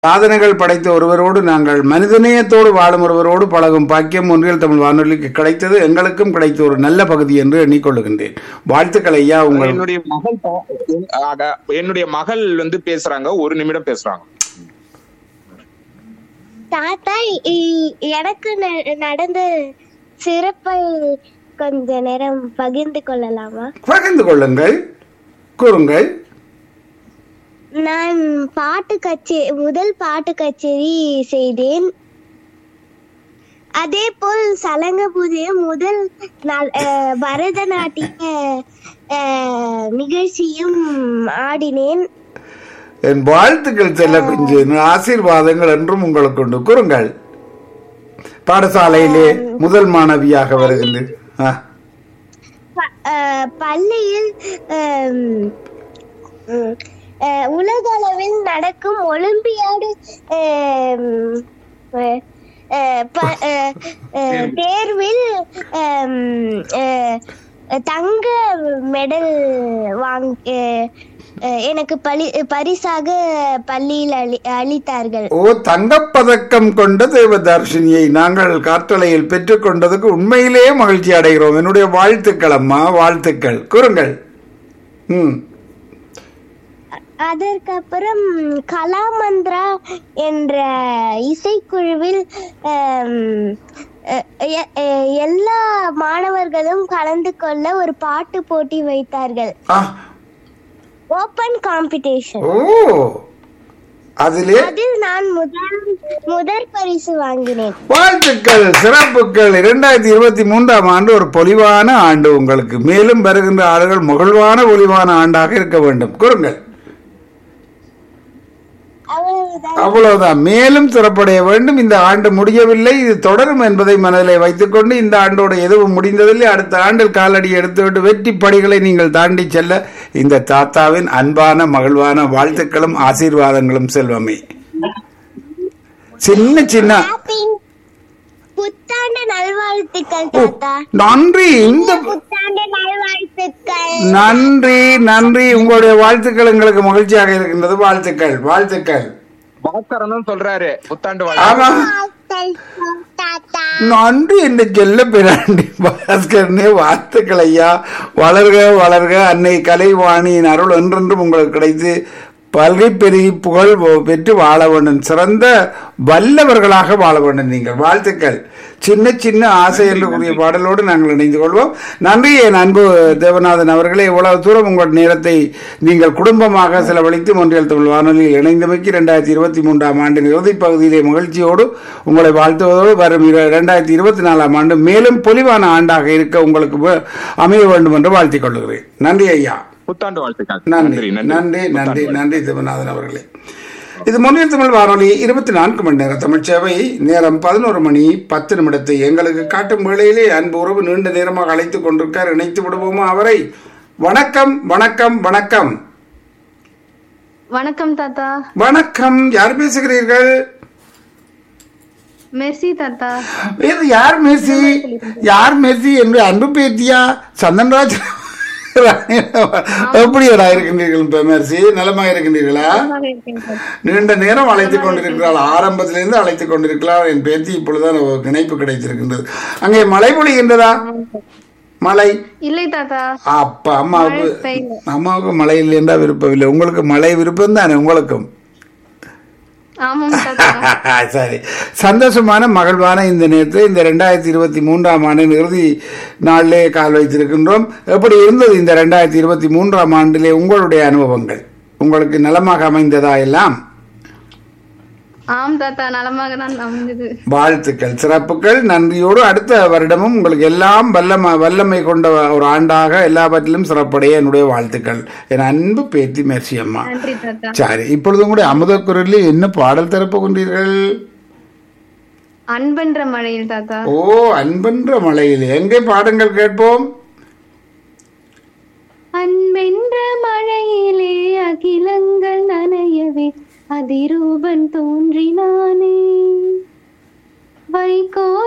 சாதனைகள் படைத்த ஒருவரோடு நாங்கள் மனிதநேயத்தோடு வாழும் ஒருவரோடு பழகும் பாக்கியம் ஒன்றில் தமிழ் வானொலிக்கு கிடைத்தது எங்களுக்கும் கிடைத்த ஒரு நல்ல பகுதி என்று எண்ணிக்கொள்ளுகின்றேன் வாழ்த்துக்கள் ஐயா உங்கள் என்னுடைய மகள் பா- ஆக, என்னுடைய மகள் வந்து பேசுறாங்க ஒரு நிமிடம் பேசுறாங்க தாத்தா இ- எனக்கு ந- நடந்த சிறப்பை கொஞ்ச நேரம் பகிர்ந்து கொள்ளலாமா பகிர்ந்து கொள்ளுங்கள் கூறுங்கள் நான் பாட்டு கச்சே முதல் பாட்டு கச்சேரி செய்தேன் அதே போல் சலங்க பூஜையும் முதல் நாள் அஹ், பரதநாட்டிய அஹ், நிகழ்ச்சியும் ஆடினேன் என் வாழ்த்துக்கள் செல்ல பிஞ்சு ஆசீர்வாதங்கள் என்றும் உங்களுக்கு உண்டு கூறுங்கள் பாடசாலையிலே முதல் மாணவியாக வருகின்றேன் ஆ, ப- அஹ், பள்ளியில் அம், உம், அஹ், உலக அளவில் நடக்கும் ஒலிம்பியாடு அம், அஹ், அஹ், ப- அஹ், அஹ், தேர்வில் அம், அஹ், தங்க மெடல் வாங் அஹ், அஹ், எனக்கு பலி பரிசாக பள்ளியில் அளி அளித்தார்கள் ஓ தங்கப்பதக்கம் கொண்ட தேவதர்ஷினியை நாங்கள் காற்றலையில் பெற்றுக்கொண்டதுக்கு உண்மையிலேயே மகிழ்ச்சி அடைகிறோம் என்னுடைய வாழ்த்துக்கள் அம்மா வாழ்த்துக்கள் கூறுங்கள் ம் அதற்கப்புறம் கலாமந்திரா என்ற இசைக்குழுவில் ஆம், அ- எ- எ- எல்லா மாணவர்களும் கலந்து கொள்ள ஒரு பாட்டு போட்டி வைத்தார்கள் ஆ ஓபன் காம்படிஷன் ஓ அதிலே அதில் நான் முதல் முதல் பரிசு வாங்கினேன் வாழ்த்துக்கள் சிறப்புகள் இரண்டாயிரத்தி இருபத்தி மூன்றாம் ஆண்டு ஒரு பொலிவான ஆண்டு உங்களுக்கு மேலும் வருகின்ற ஆண்டுகள் மகிழ்வான பொலிவான ஆண்டாக இருக்க வேண்டும் கூறுங்கள் அவ்வளவுதான் அவ்வளவுதான் மேலும் சிறப்படைய வேண்டும் இந்த ஆண்டு முடியவில்லை இது தொடரும் என்பதை மனதிலே வைத்துக்கொண்டு இந்த ஆண்டோடு எதுவும் முடிந்ததில்லை அடுத்த ஆண்டில் காலடி எடுத்துவிட்டு வெற்றி படிகளை நீங்கள் தாண்டி செல்ல இந்த தாத்தாவின் அன்பான மகிழ்வான வாழ்த்துக்களும் ஆசீர்வாதங்களும் செல்வமே சின்ன சின்ன ஹாப்பி புத்தாண்டு நல்வாழ்த்துக்கள் தாத்தா நன்றி இந்த புத்தாண்டு நல்வாழ்த்துக்கள் நன்றி நன்றி உங்களுடைய வாழ்த்துக்கள் எங்களுக்கு மகிழ்ச்சியாக இருக்கின்றது வாழ்த்துக்கள் வாழ்த்துக்கள் பாஸ்கரனும் சொல்றாரு புத்தாண்டு வாழ்த்து ஆமா வாழ்த்துக்கள் தாத்தா நன்றி என்று செல்ல பிராண்டி பாஸ்கரனே வாழ்த்துக்கள் ஐயா வளர்க வளர்க அன்னை கலைவாணியின் அருள் என்றென்றும் உங்களுக்கு கிடைத்து பல்கை பெருகி புகழ் பெற்று வாழ வேண்டும் சிறந்த வல்லவர்களாக வாழ வேண்டும் நீங்கள் வாழ்த்துக்கள் சின்ன சின்ன ஆசை என்று கூடிய பாடலோடு நாங்கள் இணைந்து கொள்வோம் நன்றி என் அன்பு தேவநாதன் அவர்களே இவ்வளவு தூரம் உங்கள் நேரத்தை நீங்கள் குடும்பமாக செலவழித்து ஒன்றியல் தமிழ் வானொலியில் இணைந்தமைக்கு இரண்டாயிரத்தி இருபத்தி மூன்றாம் ஆண்டின் இறுதிப் பகுதியிலே மகிழ்ச்சியோடு உங்களை வாழ்த்துவதோடு வரும் இரண்டாயிரத்தி இருபத்தி நாலாம் ஆண்டு மேலும் பொலிவான ஆண்டாக இருக்க உங்களுக்கு வ- அமைய வேண்டும் என்று வாழ்த்திக் கொள்கிறேன் நன்றி ஐயா புத்தாண்டு வாழ்த்துக்கள் நன்றி நன்றி நன்றி நன்றி சிவநாதன் அவர்களே இது முன்னில் தமிழ் வானொலி இருபத்தி நான்கு மணி நேர தமிழ் சேவை நேரம் பதினோரு மணி பத்து நிமிடத்தை எங்களுக்கு காட்டும் வேளையிலே அன்பு உறவு நீண்ட நேரமாக அழைத்துக் கொண்டிருக்கார் இணைத்து விடுவோமா அவரை வணக்கம் வணக்கம் வணக்கம் வணக்கம் தாத்தா வணக்கம் யார் பேசுகிறீர்கள் மெர்சி தாத்தா வேறு யார் மெர்சி யார் மெர்சி என்று அன்பு பேத்தியா சந்தன்ராஜ் எப்படியடா இருக்கின்றீர்கள் இப்ப மெர்சி நலமா இருக்கின்றீர்களா நீண்ட நேரம் அழைத்துக் கொண்டிருக்கிறாள் ஆரம்பத்திலிருந்து அழைத்துக் கொண்டிருக்கிறாள் என் பேத்தி இப்பொழுதுதான் ஒரு இணைப்பு கிடைத்திருக்கின்றது அங்கே மழை பொழிகின்றதா மழை இல்லை தாத்தா அப்பா அம்மாவுக்கு மழை பெய்யல. அம்மாவுக்கு மழை இல்லை என்றா விருப்பமில்லை உங்களுக்கு மழை விருப்பம் தானே உங்களுக்கும் ஆமாம் தாத்தா சரி சந்தோஷமான மகிழ்வான இந்த நேரத்தில் இந்த ரெண்டாயிரத்தி இருபத்தி மூன்றாம் ஆண்டின் இறுதி நாளிலே கால் வைத்திருக்கின்றோம் எப்படி இருந்தது இந்த ரெண்டாயிரத்தி இருபத்தி மூன்றாம் ஆண்டிலே உங்களுடைய அனுபவங்கள் உங்களுக்கு நலமாக அமைந்ததா எல்லாம் ஆம் தாத்தா நலமாக தான் அமைந்தது வாழ்த்துக்கள் சிறப்புகள் நன்றியோடு அடுத்த வருடமும் உங்களுக்கு எல்லாம் வல்லம வல்லமை கொண்ட ஒரு ஆண்டாக எல்லாவற்றிலும் சிறப்படைய என்னுடைய வாழ்த்துக்கள் என் அன்பு பேத்தி மெர்சி அம்மா நன்றி தாத்தா சரி இப்பொழுதும் கூட அமுத குரலில் என்ன பாடல் திறப்பு கொண்டீர்கள் அன்பென்ற மழையில் தாத்தா ஓ அன்பென்ற மலையில் எங்கே பாடங்கள் கேட்போம் அன்பென்ற மழையிலே அகிலங்கள் நனையவே அதிரூபன் தோன்றினானே வைகோல்